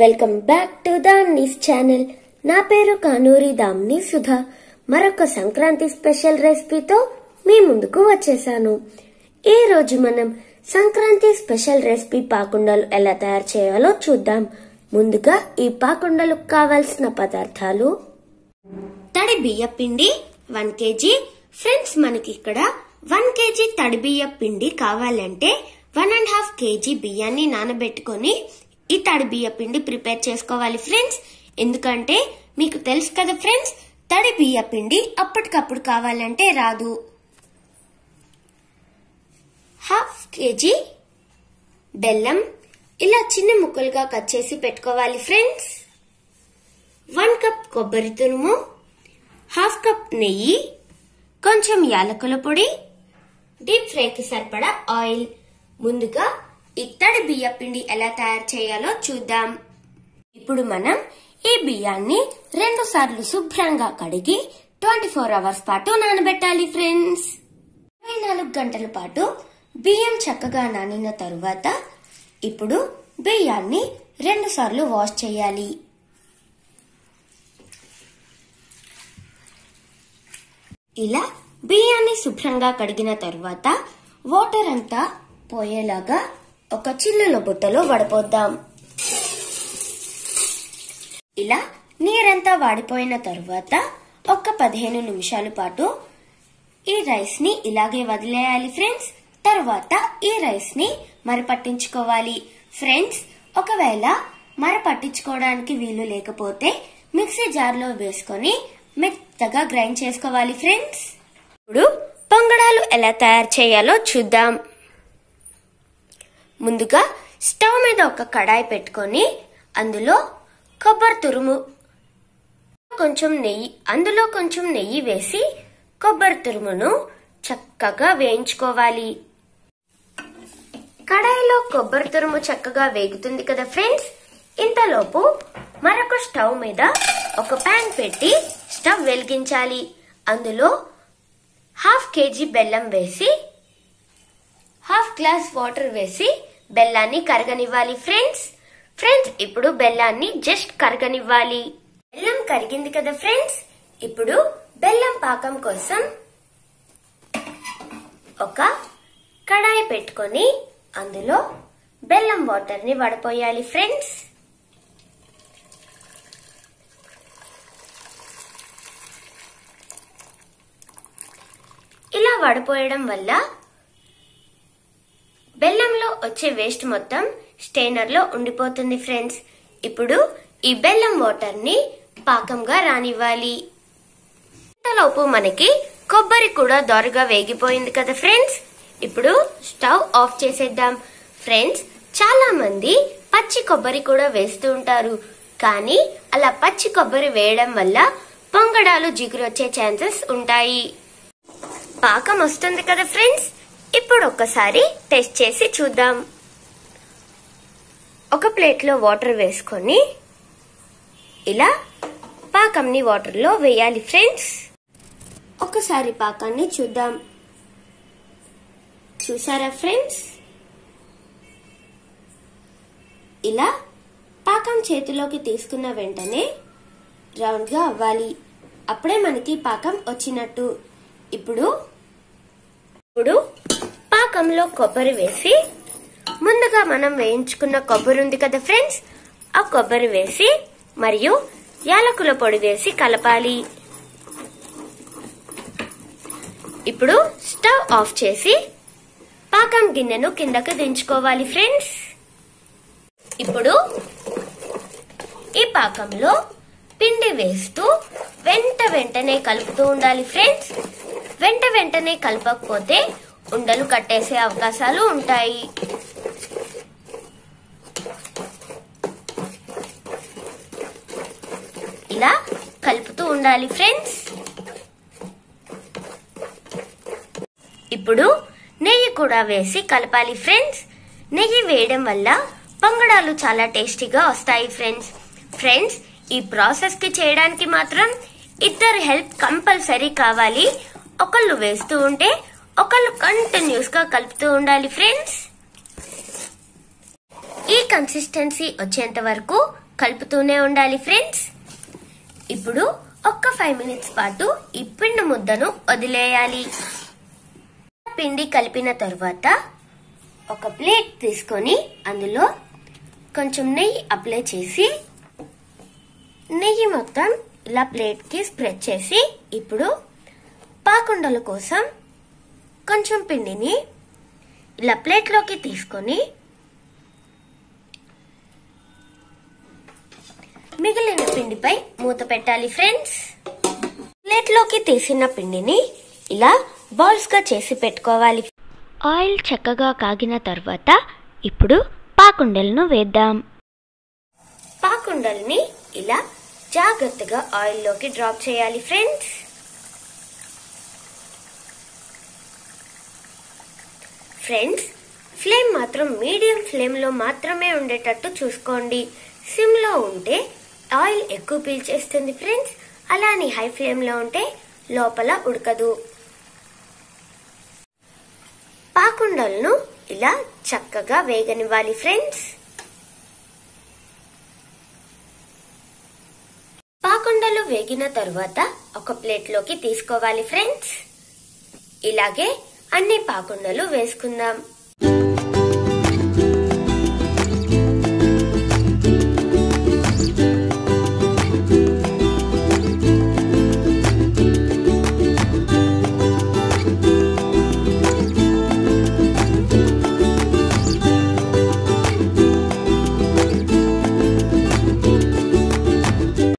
welcome back to దామ్నీస్ channel నా పేరు కానూరి దామ్ని సుధా మరొక సంక్రాంతి స్పెషల్ రెసిపీతో మీ ముందుకు వచ్చేసాను ఈ రోజు మనం సంక్రాంతి స్పెషల్ రెసిపీ పాకుండలు ఎలా తయారు చేయాలో చూద్దాం ముందుగా ఈ పాకుండలకు కావాల్సిన పదార్థాలు తడి బియ్య పిండి వన్ కేజీ ఫ్రెండ్స్ మనకి ఇక్కడ వన్ కేజీ తడి బియ్య పిండి కావాలంటే వన్ అండ్ హాఫ్ కేజీ బియ్యాన్ని నానబెట్టుకొని ఈ తడి బియ్య పిండి ప్రిపేర్ చేసుకోవాలి ఫ్రెండ్స్ ఎందుకంటే మీకు తెలుసు కదా ఫ్రెండ్స్ తడి బియ్య పిండి అప్పటికప్పుడు కావాలంటే రాదు హాఫ్ కేజీ బెల్లం ఇలా చిన్న ముక్కలుగా కట్ చేసి పెట్టుకోవాలి ఫ్రెండ్స్ వన్ కప్ కొబ్బరి తురుము హాఫ్ కప్ నెయ్యి కొంచెం యాలకుల పొడి డీప్ ఫ్రైకి సరిపడా ఆయిల్ ముందుగా ఇత్తడి బియ్య పిండి ఎలా తయారు చేయాలో చూద్దాం ఇప్పుడు మనం ఈ బియ్యాన్ని రెండు సార్లు శుభ్రంగా కడిగి ట్వంటీ ఫోర్ అవర్స్ పాటు నానబెట్టాలి ఫ్రెండ్స్ ఇరవై నాలుగు గంటల పాటు బియ్యం చక్కగా నానిన తరువాత ఇప్పుడు బియ్యాన్ని రెండు సార్లు వాష్ చేయాలి ఇలా బియ్యాన్ని శుభ్రంగా కడిగిన తర్వాత వాటర్ అంతా పోయేలాగా ఒక చిల్లుల బుట్టలో వడపోద్దాం ఇలా నీరంతా వాడిపోయిన తరువాత ఒక పదిహేను నిమిషాల పాటు ఈ రైస్ ని ఇలాగే వదిలేయాలి ఫ్రెండ్స్ తర్వాత ఈ రైస్ ని మరపట్టించుకోవాలి ఫ్రెండ్స్ ఒకవేళ మర పట్టించుకోవడానికి వీలు లేకపోతే మిక్సీ జార్లో వేసుకొని మెత్తగా గ్రైండ్ చేసుకోవాలి ఫ్రెండ్స్ ఇప్పుడు పొంగడాలు ఎలా తయారు చేయాలో చూద్దాం ముందుగా స్టవ్ మీద ఒక కడాయి పెట్టుకొని అందులో కొబ్బరి తురుము కొంచెం నెయ్యి అందులో కొంచెం నెయ్యి వేసి కొబ్బరి తురుమును చక్కగా వేయించుకోవాలి కడాయిలో కొబ్బరి తురుము చక్కగా వేగుతుంది కదా ఫ్రెండ్స్ ఇంతలోపు మరొక స్టవ్ మీద ఒక ప్యాన్ పెట్టి స్టవ్ వెలిగించాలి అందులో హాఫ్ కేజీ బెల్లం వేసి హాఫ్ గ్లాస్ వాటర్ వేసి బెల్లాన్ని కరగనివ్వాలి ఫ్రెండ్స్ ఫ్రెండ్స్ ఇప్పుడు బెల్లాన్ని జస్ట్ కరగనివ్వాలి బెల్లం కరిగింది కదా ఫ్రెండ్స్ ఇప్పుడు బెల్లం పాకం కోసం ఒక కడాయి పెట్టుకొని అందులో బెల్లం వాటర్ ని వడపోయాలి ఫ్రెండ్స్ ఇలా వడపోయడం వల్ల బెల్లంలో వచ్చే వేస్ట్ మొత్తం స్టెయినర్ లో ఉండిపోతుంది ఫ్రెండ్స్ ఇప్పుడు ఈ బెల్లం వాటర్ ని పాకంగా రానివ్వాలి ఇంతలోపు మనకి కొబ్బరి కూడా దోరగా వేగిపోయింది కదా ఫ్రెండ్స్ ఇప్పుడు స్టవ్ ఆఫ్ చేసేద్దాం ఫ్రెండ్స్ చాలా మంది పచ్చి కొబ్బరి కూడా వేస్తూ ఉంటారు కానీ అలా పచ్చి కొబ్బరి వేయడం వల్ల పొంగడాలు జిగురొచ్చే ఛాన్సెస్ ఉంటాయి పాకం వస్తుంది కదా ఫ్రెండ్స్ ఇప్పుడు ఒక్కసారి టెస్ట్ చేసి చూద్దాం ఒక ప్లేట్లో వాటర్ వేసుకొని ఇలా పాకంని వాటర్లో వేయాలి ఫ్రెండ్స్ ఒకసారి పాకాన్ని చూద్దాం చూసారా ఫ్రెండ్స్ ఇలా పాకం చేతిలోకి తీసుకున్న వెంటనే రౌండ్గా అవ్వాలి అప్పుడే మనకి పాకం వచ్చినట్టు ఇప్పుడు ఇప్పుడు పాకంలో కొబ్బరి వేసి ముందుగా మనం వేయించుకున్న కొబ్బరి ఉంది కదా ఫ్రెండ్స్ ఆ కొబ్బరి వేసి మరియు యాలకుల పొడి వేసి కలపాలి ఇప్పుడు స్టవ్ ఆఫ్ చేసి పాకం గిన్నెను కిందకు దించుకోవాలి ఫ్రెండ్స్ ఇప్పుడు ఈ పాకంలో పిండి వేస్తూ వెంట వెంటనే కలుపుతూ ఉండాలి ఫ్రెండ్స్ వెంట వెంటనే కలపకపోతే ఉండలు కట్టేసే అవకాశాలు ఉంటాయి ఇలా కలుపుతూ ఉండాలి ఫ్రెండ్స్ ఇప్పుడు నెయ్యి కూడా వేసి కలపాలి ఫ్రెండ్స్ నెయ్యి వేయడం వల్ల పొంగడాలు చాలా టేస్టీగా వస్తాయి ఫ్రెండ్స్ ఫ్రెండ్స్ ఈ ప్రాసెస్ కి చేయడానికి మాత్రం ఇద్దరు హెల్ప్ కంపల్సరీ కావాలి ఒకళ్ళు వేస్తూ ఉంటే ఒకళ్ళు కంటిన్యూస్ గా కలుపుతూ ఉండాలి ఫ్రెండ్స్ ఈ కన్సిస్టెన్సీ వచ్చేంత వరకు కలుపుతూనే ఉండాలి ఫ్రెండ్స్ ఇప్పుడు ఒక్క ఫైవ్ మినిట్స్ పాటు ఈ పిండి ముద్దను వదిలేయాలి పిండి కలిపిన తరువాత ఒక ప్లేట్ తీసుకొని అందులో కొంచెం నెయ్యి అప్లై చేసి నెయ్యి మొత్తం ఇలా ప్లేట్కి స్ప్రెడ్ చేసి ఇప్పుడు పాకుండల కోసం కొంచెం పిండిని ఇలా ప్లేట్లోకి తీసుకొని మిగిలిన పిండిపై మూత పెట్టాలి ఫ్రెండ్స్ ప్లేట్లోకి తీసిన పిండిని ఇలా బాల్స్ గా చేసి పెట్టుకోవాలి ఆయిల్ చక్కగా కాగిన తర్వాత ఇప్పుడు పాకుండలను వేద్దాం పాకుండల్ని ఇలా జాగ్రత్తగా ఆయిల్లోకి డ్రాప్ చేయాలి ఫ్రెండ్స్ ఫ్రెండ్స్ ఫ్లేమ్ మాత్రం మీడియం ఫ్లేమ్లో మాత్రమే ఉండేటట్టు చూసుకోండి సిమ్లో ఉంటే ఆయిల్ ఎక్కువ పీల్చేస్తుంది ఫ్రెండ్స్ అలానే హై ఫ్లేమ్లో ఉంటే లోపల ఉడకదు పాకుండలను ఇలా చక్కగా వేగనివ్వాలి ఫ్రెండ్స్ పాకుండలు వేగిన తరువాత ఒక ప్లేట్లోకి తీసుకోవాలి ఫ్రెండ్స్ ఇలాగే అన్ని పాకుండలు వేసుకుందాం